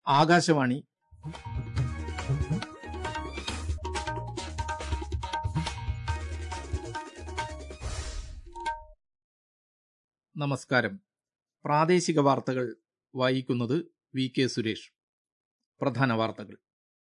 ആകാശവാണി നമസ്കാരം പ്രാദേശിക വാർത്തകൾ വായിക്കുന്നത് വി കെ സുരേഷ് പ്രധാന വാർത്തകൾ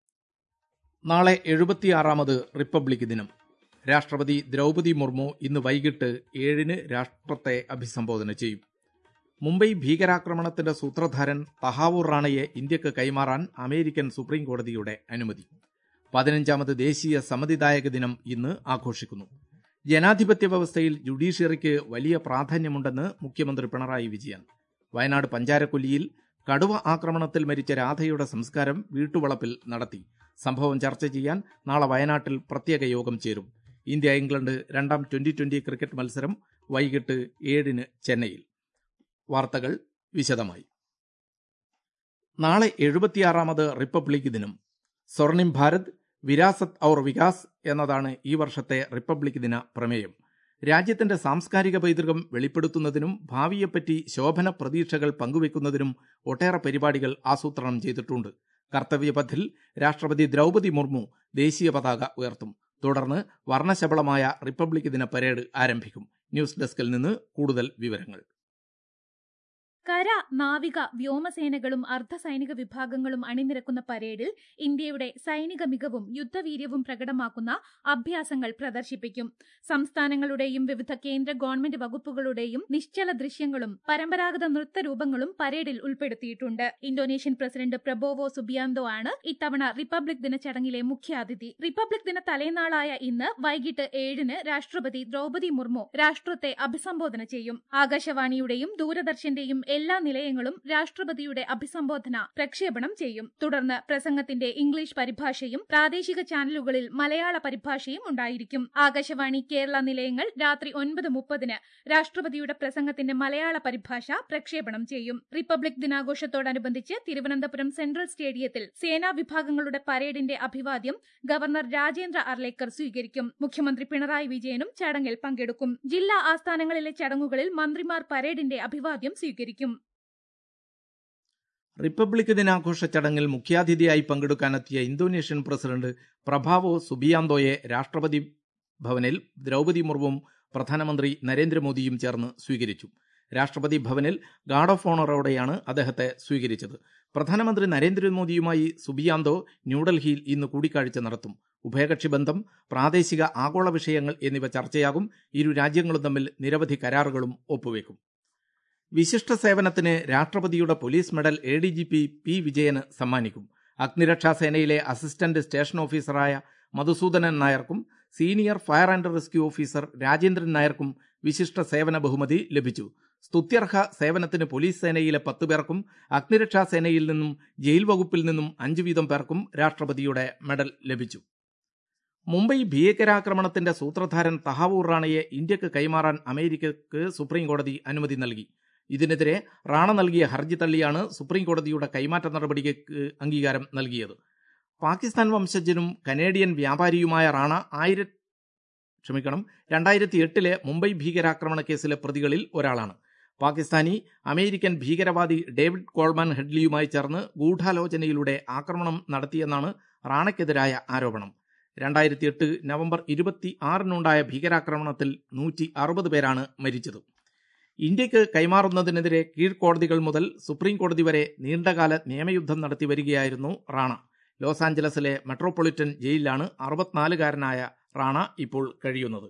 നാളെ എഴുപത്തിയാറാമത് റിപ്പബ്ലിക് ദിനം രാഷ്ട്രപതി ദ്രൗപതി മുർമു ഇന്ന് വൈകിട്ട് ഏഴിന് രാഷ്ട്രത്തെ അഭിസംബോധന ചെയ്യും മുംബൈ ഭീകരാക്രമണത്തിന്റെ സൂത്രധാരൻ തഹാവൂർ റാണയെ ഇന്ത്യക്ക് കൈമാറാൻ അമേരിക്കൻ സുപ്രീം കോടതിയുടെ അനുമതി പതിനഞ്ചാമത് ദേശീയ സമ്മതിദായക ദിനം ഇന്ന് ആഘോഷിക്കുന്നു ജനാധിപത്യ വ്യവസ്ഥയിൽ ജുഡീഷ്യറിക്ക് വലിയ പ്രാധാന്യമുണ്ടെന്ന് മുഖ്യമന്ത്രി പിണറായി വിജയൻ വയനാട് പഞ്ചാരക്കൊല്ലിയിൽ കടുവ ആക്രമണത്തിൽ മരിച്ച രാധയുടെ സംസ്കാരം വീട്ടുവളപ്പിൽ നടത്തി സംഭവം ചർച്ച ചെയ്യാൻ നാളെ വയനാട്ടിൽ പ്രത്യേക യോഗം ചേരും ഇന്ത്യ ഇംഗ്ലണ്ട് രണ്ടാം ട്വന്റി ട്വന്റി ക്രിക്കറ്റ് മത്സരം വൈകിട്ട് ഏഴിന് ചെന്നൈയിൽ വാർത്തകൾ വിശദമായി നാളെ എഴുപത്തിയാറാമത് റിപ്പബ്ലിക് ദിനം സ്വർണിം ഭാരത് വിരാസത് ഔർ വികാസ് എന്നതാണ് ഈ വർഷത്തെ റിപ്പബ്ലിക് ദിന പ്രമേയം രാജ്യത്തിന്റെ സാംസ്കാരിക പൈതൃകം വെളിപ്പെടുത്തുന്നതിനും ഭാവിയെപ്പറ്റി ശോഭന പ്രതീക്ഷകൾ പങ്കുവെക്കുന്നതിനും ഒട്ടേറെ പരിപാടികൾ ആസൂത്രണം ചെയ്തിട്ടുണ്ട് കർത്തവ്യപഥിൽ രാഷ്ട്രപതി ദ്രൗപതി മുർമു ദേശീയ പതാക ഉയർത്തും തുടർന്ന് വർണ്ണശബളമായ റിപ്പബ്ലിക് ദിന പരേഡ് ആരംഭിക്കും ന്യൂസ് ഡെസ്കിൽ നിന്ന് കൂടുതൽ വിവരങ്ങൾ കര നാവിക വ്യോമസേനകളും അർദ്ധസൈനിക വിഭാഗങ്ങളും അണിനിരക്കുന്ന പരേഡിൽ ഇന്ത്യയുടെ സൈനിക മികവും യുദ്ധവീര്യവും പ്രകടമാക്കുന്ന അഭ്യാസങ്ങൾ പ്രദർശിപ്പിക്കും സംസ്ഥാനങ്ങളുടെയും വിവിധ കേന്ദ്ര ഗവൺമെന്റ് വകുപ്പുകളുടെയും നിശ്ചല ദൃശ്യങ്ങളും പരമ്പരാഗത നൃത്തരൂപങ്ങളും പരേഡിൽ ഉൾപ്പെടുത്തിയിട്ടുണ്ട് ഇന്തോനേഷ്യൻ പ്രസിഡന്റ് പ്രബോവോ സുബിയാന്തോ ആണ് ഇത്തവണ റിപ്പബ്ലിക് ദിന ചടങ്ങിലെ മുഖ്യാതിഥി റിപ്പബ്ലിക് ദിന തലേനാളായ ഇന്ന് വൈകിട്ട് ഏഴിന് രാഷ്ട്രപതി ദ്രൗപതി മുർമു രാഷ്ട്രത്തെ അഭിസംബോധന ചെയ്യും ആകാശവാണിയുടെയും ദൂരദർശന്റെയും എല്ലാ നിലയങ്ങളും രാഷ്ട്രപതിയുടെ അഭിസംബോധന പ്രക്ഷേപണം ചെയ്യും തുടർന്ന് പ്രസംഗത്തിന്റെ ഇംഗ്ലീഷ് പരിഭാഷയും പ്രാദേശിക ചാനലുകളിൽ മലയാള പരിഭാഷയും ഉണ്ടായിരിക്കും ആകാശവാണി കേരള നിലയങ്ങൾ രാത്രി ഒൻപത് മുപ്പതിന് രാഷ്ട്രപതിയുടെ പ്രസംഗത്തിന്റെ മലയാള പരിഭാഷ പ്രക്ഷേപണം ചെയ്യും റിപ്പബ്ലിക് ദിനാഘോഷത്തോടനുബന്ധിച്ച് തിരുവനന്തപുരം സെൻട്രൽ സ്റ്റേഡിയത്തിൽ സേനാ വിഭാഗങ്ങളുടെ പരേഡിന്റെ അഭിവാദ്യം ഗവർണർ രാജേന്ദ്ര അർലേക്കർ സ്വീകരിക്കും മുഖ്യമന്ത്രി പിണറായി വിജയനും ചടങ്ങിൽ പങ്കെടുക്കും ജില്ലാ ആസ്ഥാനങ്ങളിലെ ചടങ്ങുകളിൽ മന്ത്രിമാർ പരേഡിന്റെ അഭിവാദ്യം സ്വീകരിക്കും റിപ്പബ്ലിക് ദിനാഘോഷ ചടങ്ങിൽ മുഖ്യാതിഥിയായി പങ്കെടുക്കാനെത്തിയ ഇന്തോനേഷ്യൻ പ്രസിഡന്റ് പ്രഭാവോ സുബിയാന്തോയെ രാഷ്ട്രപതി ഭവനിൽ ദ്രൗപതി മുർമുവും പ്രധാനമന്ത്രി നരേന്ദ്രമോദിയും ചേർന്ന് സ്വീകരിച്ചു രാഷ്ട്രപതി ഭവനിൽ ഗാർഡ് ഓഫ് ഓണറോടെയാണ് അദ്ദേഹത്തെ സ്വീകരിച്ചത് പ്രധാനമന്ത്രി നരേന്ദ്രമോദിയുമായി സുബിയാന്തോ ന്യൂഡൽഹിയിൽ ഇന്ന് കൂടിക്കാഴ്ച നടത്തും ഉഭയകക്ഷി ബന്ധം പ്രാദേശിക ആഗോള വിഷയങ്ങൾ എന്നിവ ചർച്ചയാകും ഇരു രാജ്യങ്ങളും തമ്മിൽ നിരവധി കരാറുകളും ഒപ്പുവെക്കും വിശിഷ്ട സേവനത്തിന് രാഷ്ട്രപതിയുടെ police medal A D G P P വിജയന് സമ്മാനിക്കും അഗ്നിരക്ഷാ സേനയിലെ അസിസ്റ്റന്റ് സ്റ്റേഷൻ ഓഫീസറായ മധുസൂദനൻ നായർക്കും senior fire and rescue officer Rajendran നായർക്കും വിശിഷ്ട സേവന ബഹുമതി ലഭിച്ചു സ്തുത്യർഹ സേവനത്തിന് പോലീസ് സേനയിലെ പത്ത് പേർക്കും അഗ്നിരക്ഷാ സേനയിൽ നിന്നും ജയിൽ വകുപ്പിൽ നിന്നും അഞ്ചു വീതം പേർക്കും രാഷ്ട്രപതിയുടെ മെഡൽ ലഭിച്ചു മുംബൈ ഭീകരാക്രമണത്തിന്റെ സൂത്രധാരൻ തഹാവൂർ റാണയെ ഇന്ത്യക്ക് കൈമാറാൻ അമേരിക്കക്ക് സുപ്രീം കോടതി അനുമതി നൽകി ഇതിനെതിരെ റാണ നൽകിയ ഹർജി തള്ളിയാണ് സുപ്രീം കോടതിയുടെ കൈമാറ്റ നടപടിക്ക് അംഗീകാരം നൽകിയത് പാകിസ്ഥാൻ വംശജനും കനേഡിയൻ വ്യാപാരിയുമായ റാണ ആയിര ക്ഷമിക്കണം രണ്ടായിരത്തി എട്ടിലെ മുംബൈ ഭീകരാക്രമണ കേസിലെ പ്രതികളിൽ ഒരാളാണ് പാകിസ്ഥാനി അമേരിക്കൻ ഭീകരവാദി ഡേവിഡ് കോൾമാൻ ഹെഡ്ലിയുമായി ചേർന്ന് ഗൂഢാലോചനയിലൂടെ ആക്രമണം നടത്തിയെന്നാണ് റാണയ്ക്കെതിരായ ആരോപണം രണ്ടായിരത്തി എട്ട് നവംബർ ഇരുപത്തി ആറിനുണ്ടായ ഭീകരാക്രമണത്തിൽ നൂറ്റി അറുപത് പേരാണ് മരിച്ചത് ഇന്ത്യക്ക് കൈമാറുന്നതിനെതിരെ കീഴ്ക്കോടതികൾ മുതൽ സുപ്രീം കോടതി വരെ നീണ്ടകാല നിയമയുദ്ധം നടത്തി വരികയായിരുന്നു റാണ ലോസ് ആഞ്ചലസിലെ മെട്രോപൊളിറ്റൻ ജയിലിലാണ് അറുപത്തിനാലുകാരനായ റാണ ഇപ്പോൾ കഴിയുന്നത്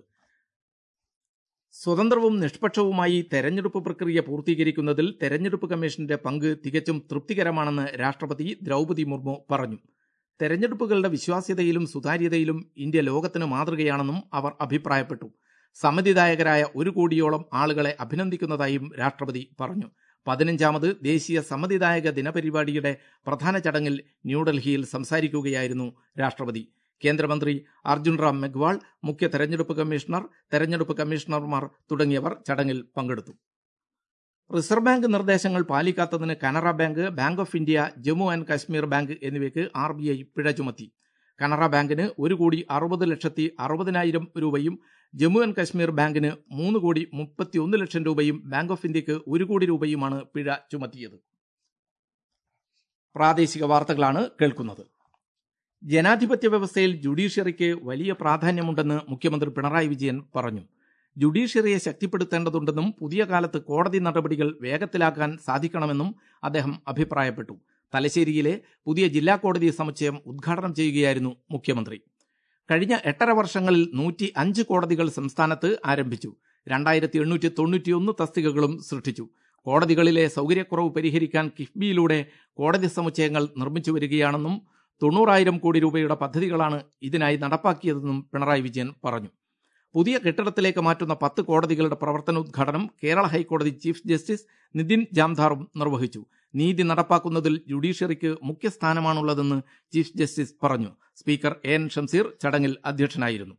സ്വതന്ത്രവും നിഷ്പക്ഷവുമായി തെരഞ്ഞെടുപ്പ് പ്രക്രിയ പൂർത്തീകരിക്കുന്നതിൽ തെരഞ്ഞെടുപ്പ് കമ്മീഷന്റെ പങ്ക് തികച്ചും തൃപ്തികരമാണെന്ന് രാഷ്ട്രപതി ദ്രൗപതി മുർമു പറഞ്ഞു തെരഞ്ഞെടുപ്പുകളുടെ വിശ്വാസ്യതയിലും സുതാര്യതയിലും ഇന്ത്യ ലോകത്തിന് മാതൃകയാണെന്നും അവർ അഭിപ്രായപ്പെട്ടു സമ്മതിദായകരായ ഒരു കോടിയോളം ആളുകളെ അഭിനന്ദിക്കുന്നതായും രാഷ്ട്രപതി പറഞ്ഞു പതിനഞ്ചാമത് ദേശീയ സമ്മതിദായക ദിനപരിപാടിയുടെ പ്രധാന ചടങ്ങിൽ ന്യൂഡൽഹിയിൽ സംസാരിക്കുകയായിരുന്നു രാഷ്ട്രപതി കേന്ദ്രമന്ത്രി അർജുൻ റാം മെഗ്വാൾ മുഖ്യ തെരഞ്ഞെടുപ്പ് കമ്മീഷണർ തെരഞ്ഞെടുപ്പ് കമ്മീഷണർമാർ തുടങ്ങിയവർ ചടങ്ങിൽ പങ്കെടുത്തു റിസർവ് ബാങ്ക് നിർദ്ദേശങ്ങൾ പാലിക്കാത്തതിന് Canara bank bank of India Jammu and Kashmir bank എന്നിവയ്ക്ക് ആർ ബി ഐ പിഴ ചുമത്തി കനറ ബാങ്കിന് ഒരു കോടി അറുപത് ലക്ഷത്തി അറുപതിനായിരം രൂപയും ജമ്മു ആൻഡ് കശ്മീർ ബാങ്കിന് മൂന്ന് കോടി മുപ്പത്തി ഒന്ന് ലക്ഷം രൂപയും ബാങ്ക് ഓഫ് ഇന്ത്യക്ക് ഒരു കോടി രൂപയുമാണ് പിഴ ചുമത്തിയത് പ്രാദേശിക വാർത്തകളാണ് കേൾക്കുന്നത് ജനാധിപത്യ വ്യവസ്ഥയിൽ ജുഡീഷ്യറിക്ക് വലിയ പ്രാധാന്യമുണ്ടെന്ന് മുഖ്യമന്ത്രി പിണറായി വിജയൻ പറഞ്ഞു ജുഡീഷ്യറിയെ ശക്തിപ്പെടുത്തേണ്ടതുണ്ടെന്നും പുതിയ കാലത്ത് കോടതി നടപടികൾ വേഗത്തിലാക്കാൻ സാധിക്കണമെന്നും അദ്ദേഹം അഭിപ്രായപ്പെട്ടു തലശ്ശേരിയിലെ പുതിയ ജില്ലാ കോടതി സമുച്ചയം ഉദ്ഘാടനം ചെയ്യുകയായിരുന്നു മുഖ്യമന്ത്രി കഴിഞ്ഞ എട്ടര വർഷങ്ങളിൽ നൂറ്റി അഞ്ച് കോടതികൾ സംസ്ഥാനത്ത് ആരംഭിച്ചു രണ്ടായിരത്തി എണ്ണൂറ്റി തൊണ്ണൂറ്റിയൊന്ന് തസ്തികകളും സൃഷ്ടിച്ചു കോടതികളിലെ സൗകര്യക്കുറവ് പരിഹരിക്കാൻ കിഫ്ബിയിലൂടെ കോടതി സമുച്ചയങ്ങൾ നിർമ്മിച്ചു വരികയാണെന്നും തൊണ്ണൂറായിരം കോടി രൂപയുടെ പദ്ധതികളാണ് ഇതിനായി നടപ്പാക്കിയതെന്നും പിണറായി വിജയൻ പറഞ്ഞു പുതിയ കെട്ടിടത്തിലേക്ക് മാറ്റുന്ന പത്ത് കോടതികളുടെ പ്രവർത്തനോദ്ഘാടനം കേരള ഹൈക്കോടതി ചീഫ് ജസ്റ്റിസ് നിതിൻ ജാംധാറും നിർവഹിച്ചു നീതി നടപ്പാക്കുന്നതിൽ ജുഡീഷ്യറിക്ക് മുഖ്യ സ്ഥാനമാണുള്ളതെന്ന് ചീഫ് ജസ്റ്റിസ് പറഞ്ഞു സ്പീക്കർ എ എൻ ഷംസീർ ചടങ്ങിൽ അധ്യക്ഷനായിരുന്നു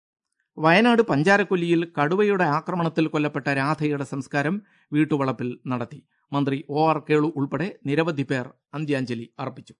വയനാട് പഞ്ചാരക്കൊല്ലിയിൽ കടുവയുടെ ആക്രമണത്തിൽ കൊല്ലപ്പെട്ട രാധയുടെ സംസ്കാരം വീട്ടുവളപ്പിൽ നടത്തി മന്ത്രി ഒ ആർ കേളു ഉൾപ്പെടെ നിരവധി പേർ അന്ത്യാഞ്ജലി അർപ്പിച്ചു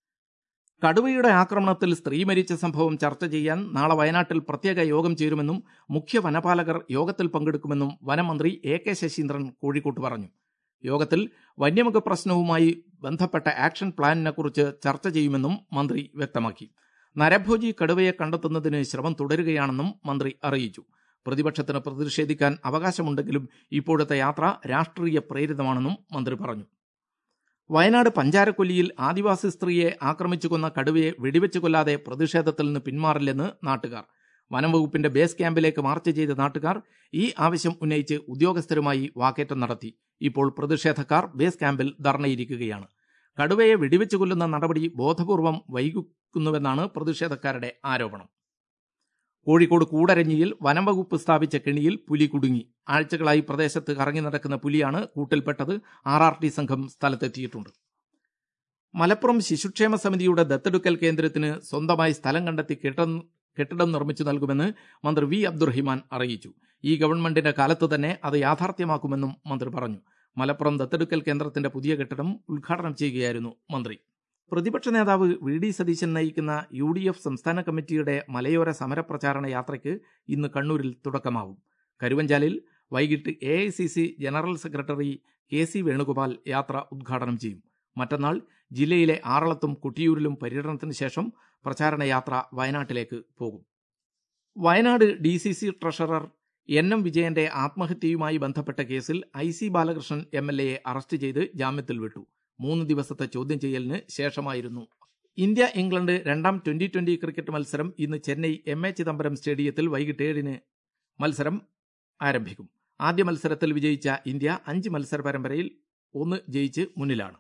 കടുവയുടെ ആക്രമണത്തിൽ സ്ത്രീ മരിച്ച സംഭവം ചർച്ച ചെയ്യാൻ നാളെ വയനാട്ടിൽ പ്രത്യേക യോഗം ചേരുമെന്നും മുഖ്യ വനപാലകർ യോഗത്തിൽ പങ്കെടുക്കുമെന്നും വനമന്ത്രി എ കെ ശശീന്ദ്രൻ കോഴിക്കോട്ട് പറഞ്ഞു യോഗത്തിൽ വന്യമൃഗ പ്രശ്നവുമായി ബന്ധപ്പെട്ട ആക്ഷൻ പ്ലാനിനെക്കുറിച്ച് ചർച്ച ചെയ്യുമെന്നും മന്ത്രി വ്യക്തമാക്കി നരഭോജി കടുവയെ കണ്ടെത്തുന്നതിന് ശ്രമം തുടരുകയാണെന്നും മന്ത്രി അറിയിച്ചു പ്രതിപക്ഷത്തിന് പ്രതിഷേധിക്കാൻ അവകാശമുണ്ടെങ്കിലും ഇപ്പോഴത്തെ യാത്ര രാഷ്ട്രീയ പ്രേരിതമാണെന്നും മന്ത്രി പറഞ്ഞു വയനാട് പഞ്ചാരക്കൊല്ലിയിൽ ആദിവാസി സ്ത്രീയെ ആക്രമിച്ചു കൊന്ന കടുവയെ വെടിവെച്ച് കൊല്ലാതെ പ്രതിഷേധത്തിൽ നിന്ന് പിന്മാറില്ലെന്ന് നാട്ടുകാർ വനംവകുപ്പിന്റെ ബേസ് ക്യാമ്പിലേക്ക് മാർച്ച് ചെയ്ത നാട്ടുകാർ ഈ ആവശ്യം ഉന്നയിച്ച് ഉദ്യോഗസ്ഥരുമായി വാക്കേറ്റം നടത്തി ഇപ്പോൾ പ്രതിഷേധക്കാർ ബേസ് ക്യാമ്പിൽ ധർണയിരിക്കുകയാണ് കടുവയെ വെടിവെച്ച് കൊല്ലുന്ന നടപടി ബോധപൂർവം വൈകുന്നുവെന്നാണ് പ്രതിഷേധക്കാരുടെ ആരോപണം കോഴിക്കോട് കൂടരഞ്ഞിയിൽ വനംവകുപ്പ് സ്ഥാപിച്ച കെണിയിൽ പുലി കുടുങ്ങി ആഴ്ചകളായി പ്രദേശത്ത് കറങ്ങി നടക്കുന്ന പുലിയാണ് കൂട്ടിൽപ്പെട്ടത് ആർ ആർ ടി സംഘം സ്ഥലത്തെത്തിയിട്ടുണ്ട് മലപ്പുറം ശിശുക്ഷേമ സമിതിയുടെ ദത്തെടുക്കൽ കേന്ദ്രത്തിന് സ്വന്തമായി സ്ഥലം കണ്ടെത്തി കെട്ടിടം കെട്ടിടം നിർമ്മിച്ചു നൽകുമെന്ന് മന്ത്രി വി അബ്ദുറഹിമാൻ അറിയിച്ചു ഈ ഗവൺമെന്റിന്റെ കാലത്ത് തന്നെ അത് യാഥാർത്ഥ്യമാക്കുമെന്നും മന്ത്രി പറഞ്ഞു മലപ്പുറം ദത്തെടുക്കൽ കേന്ദ്രത്തിന്റെ പുതിയ കെട്ടിടം ഉദ്ഘാടനം ചെയ്യുകയായിരുന്നു മന്ത്രി പ്രതിപക്ഷ നേതാവ് വി ഡി സതീശൻ നയിക്കുന്ന യു ഡി എഫ് സംസ്ഥാന കമ്മിറ്റിയുടെ മലയോര സമരപ്രചാരണ യാത്രയ്ക്ക് ഇന്ന് കണ്ണൂരിൽ തുടക്കമാവും കരുവഞ്ചാലിൽ വൈകിട്ട് A I C C general secretary K C Venugopal യാത്ര ഉദ്ഘാടനം ചെയ്യും മറ്റന്നാൾ ജില്ലയിലെ ആറളത്തും കുട്ടിയൂരിലും പര്യടനത്തിന് ശേഷം പ്രചാരണ യാത്ര വയനാട്ടിലേക്ക് പോകും Wayanad D C C treasurer N M വിജയന്റെ ആത്മഹത്യയുമായി ബന്ധപ്പെട്ട കേസിൽ I C Balakrishnan M L എയെ അറസ്റ്റ് ചെയ്ത് ജാമ്യത്തിൽ വിട്ടു മൂന്ന് ദിവസത്തെ ചോദ്യം ചെയ്യലിന് ശേഷമായിരുന്നു ഇന്ത്യ ഇംഗ്ലണ്ട് രണ്ടാം ട്വന്റി ട്വന്റി ക്രിക്കറ്റ് മത്സരം ഇന്ന് ചെന്നൈ എം എ ചിദംബരം സ്റ്റേഡിയത്തിൽ വൈകിട്ട് ഏഴിന് മത്സരം ആരംഭിക്കും ആദ്യ മത്സരത്തിൽ വിജയിച്ച ഇന്ത്യ അഞ്ച് മത്സര പരമ്പരയിൽ ഒന്ന് ജയിച്ച് മുന്നിലാണ്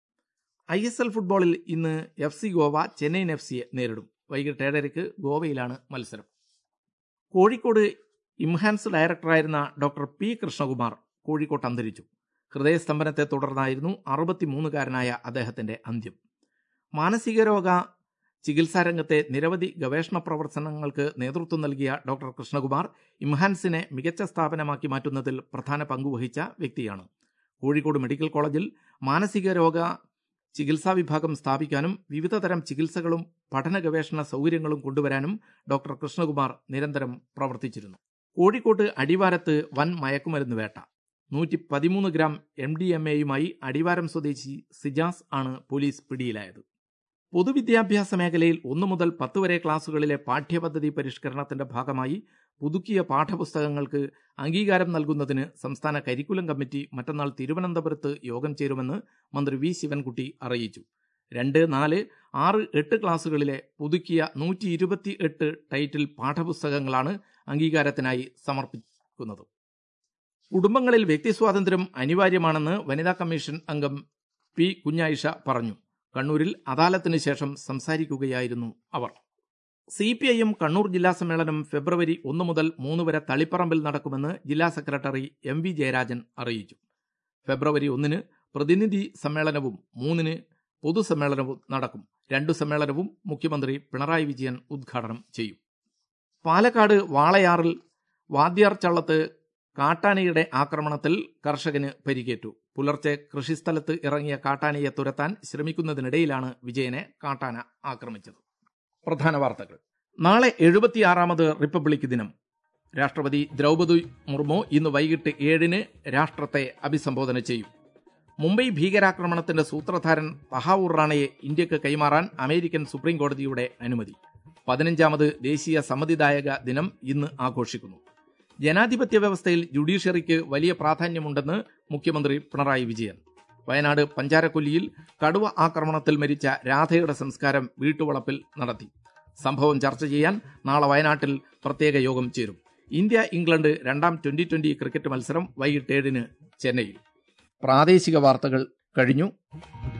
ഐ എസ് എൽ ഫുട്ബോളിൽ ഇന്ന് F C Goa Chennaiyin F സിയെ നേരിടും വൈകിട്ട് ഏഴരയ്ക്ക് ഗോവയിലാണ് മത്സരം കോഴിക്കോട് ഇംഹാൻസ് ഡയറക്ടറായിരുന്ന ഡോക്ടർ പി കൃഷ്ണകുമാർ കോഴിക്കോട്ട് അന്തരിച്ചു ഹൃദയസ്തംഭനത്തെ തുടർന്നായിരുന്നു അറുപത്തിമൂന്നുകാരനായ അദ്ദേഹത്തിന്റെ അന്ത്യം മാനസിക രോഗ ചികിത്സാരംഗത്തെ നിരവധി ഗവേഷണ പ്രവർത്തനങ്ങൾക്ക് നേതൃത്വം നൽകിയ ഡോക്ടർ കൃഷ്ണകുമാർ ഇംഹാൻസിനെ മികച്ച സ്ഥാപനമാക്കി മാറ്റുന്നതിൽ പ്രധാന പങ്കുവഹിച്ച വ്യക്തിയാണ് കോഴിക്കോട് മെഡിക്കൽ കോളേജിൽ മാനസിക രോഗ ചികിത്സാ വിഭാഗം സ്ഥാപിക്കാനും വിവിധതരം ചികിത്സകളും പഠന ഗവേഷണ സൗകര്യങ്ങളും കൊണ്ടുവരാനും ഡോക്ടർ കൃഷ്ണകുമാർ നിരന്തരം പ്രവർത്തിച്ചിരുന്നു കോഴിക്കോട്ട് അടിവാരത്ത് വൻ മയക്കുമരുന്ന് വേട്ട നൂറ്റി പതിമൂന്ന് ഗ്രാം എം ഡി എം എയുമായി അടിവാരം സ്വദേശി സിജാസ് ആണ് പോലീസ് പിടിയിലായത് പൊതുവിദ്യാഭ്യാസ മേഖലയിൽ ഒന്നു മുതൽ പത്ത് വരെ ക്ലാസുകളിലെ പാഠ്യപദ്ധതി പരിഷ്കരണത്തിന്റെ ഭാഗമായി പുതുക്കിയ പാഠപുസ്തകങ്ങൾക്ക് അംഗീകാരം നൽകുന്നതിന് സംസ്ഥാന കരിക്കുലം കമ്മിറ്റി മറ്റന്നാൾ തിരുവനന്തപുരത്ത് യോഗം ചേരുമെന്ന് മന്ത്രി വി ശിവൻകുട്ടി അറിയിച്ചു രണ്ട് നാല് ആറ് എട്ട് ക്ലാസുകളിലെ പുതുക്കിയ നൂറ്റി ഇരുപത്തി എട്ട് ടൈറ്റിൽ പാഠപുസ്തകങ്ങളാണ് അംഗീകാരത്തിനായി സമർപ്പിക്കുന്നത് കുടുംബങ്ങളിൽ വ്യക്തിസ്വാതന്ത്ര്യം അനിവാര്യമാണെന്ന് വനിതാ കമ്മീഷൻ അംഗം പി കുഞ്ഞായിഷ പറഞ്ഞു കണ്ണൂരിൽ അദാലത്തിന് ശേഷം സംസാരിക്കുകയായിരുന്നു അവർ C P I M Kannur ജില്ലാ സമ്മേളനം ഫെബ്രുവരി ഒന്ന് മുതൽ മൂന്ന് വരെ തളിപ്പറമ്പിൽ നടക്കുമെന്ന് ജില്ലാ സെക്രട്ടറി എം വി ജയരാജൻ അറിയിച്ചു ഫെബ്രുവരി ഒന്നിന് പ്രതിനിധി സമ്മേളനവും മൂന്നിന് പൊതുസമ്മേളനവും നടക്കും രണ്ടു സമ്മേളനവും മുഖ്യമന്ത്രി പിണറായി വിജയൻ ഉദ്ഘാടനം ചെയ്യും പാലക്കാട് വാളയാറിൽ വാദ്യാർ ചള്ളത്ത് കാട്ടാനയുടെ ആക്രമണത്തിൽ കർഷകന് പരിക്കേറ്റു പുലർച്ചെ കൃഷിസ്ഥലത്ത് ഇറങ്ങിയ കാട്ടാനയെ തുരത്താൻ ശ്രമിക്കുന്നതിനിടയിലാണ് വിജയനെ കാട്ടാന ആക്രമിച്ചത് പ്രധാന വാർത്തകൾ നാളെ എഴുപത്തിയാറാമത് റിപ്പബ്ലിക് ദിനം രാഷ്ട്രപതി ദ്രൗപദി മുർമു ഇന്ന് വൈകിട്ട് ഏഴിന് രാഷ്ട്രത്തെ അഭിസംബോധന ചെയ്യും മുംബൈ ഭീകരാക്രമണത്തിന്റെ സൂത്രധാരൻ തഹാവൂർ റാണയെ ഇന്ത്യക്ക് കൈമാറാൻ അമേരിക്കൻ സുപ്രീം കോടതിയുടെ അനുമതി പതിനഞ്ചാമത് ദേശീയ സമ്മതിദായക ദിനം ഇന്ന് ആഘോഷിക്കുന്നു ജനാധിപത്യ വ്യവസ്ഥയിൽ ജുഡീഷ്യറിക്ക് വലിയ പ്രാധാന്യമുണ്ടെന്ന് മുഖ്യമന്ത്രി പിണറായി വിജയൻ വയനാട് പഞ്ചാരക്കൊല്ലിയിൽ കടുവ ആക്രമണത്തിൽ മരിച്ച രാധയുടെ സംസ്കാരം വീട്ടുവളപ്പിൽ നടത്തി സംഭവം ചർച്ച ചെയ്യാൻ നാളെ വയനാട്ടിൽ പ്രത്യേക യോഗം ചേരും ഇന്ത്യ ഇംഗ്ലണ്ട് രണ്ടാം ട്വന്റി ട്വന്റി ക്രിക്കറ്റ് മത്സരം വൈകിട്ട് ഏഴിന് ചെന്നൈയിൽ പ്രാദേശിക വാർത്തകൾ കഴിഞ്ഞു